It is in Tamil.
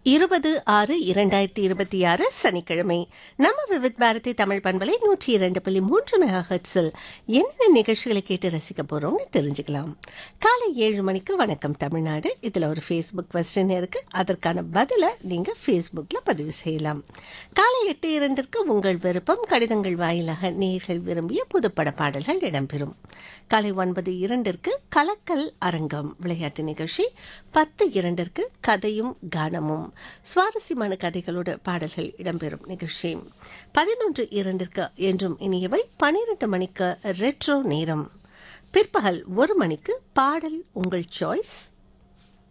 இருபது ஆறு இரண்டாயிரத்தி இருபத்தி ஆறு சனிக்கிழமை நம்ம விவித் பாரதி தமிழ் பண்பலை நூற்றி இரண்டு புள்ளி மூன்று மெகா ஹெட்ஸில் என்னென்ன நிகழ்ச்சிகளை கேட்டு ரசிக்க போறோம்னு தெரிஞ்சுக்கலாம் காலை ஏழு மணிக்கு வணக்கம் தமிழ்நாடு இதுல ஒரு ஃபேஸ்புக் கொஸ்டின் இருக்கு அதற்கான பதிலை நீங்க ஃபேஸ்புக்ல பதிவு செய்யலாம் காலை எட்டு இரண்டிற்கு உங்கள் விருப்பம் கடிதங்கள் வாயிலாக நேர்கள் விரும்பிய புதுப்பட பாடல்கள் இடம்பெறும் காலை ஒன்பது இரண்டிற்கு கலக்கல் அரங்கம் விளையாட்டு நிகழ்ச்சி பத்து இரண்டிற்கு கதையும் கானமும் சுவாரஸ்யமான கதைகளோட பாடல்கள் இடம்பெறும் நிகழ்ச்சி பதினொன்று இரண்டிற்கு என்றும் இனியவை பனிரெண்டு மணிக்கு ரெட்ரோ நேரம் பிற்பகல் ஒரு மணிக்கு பாடல் உங்கள் சாய்ஸ்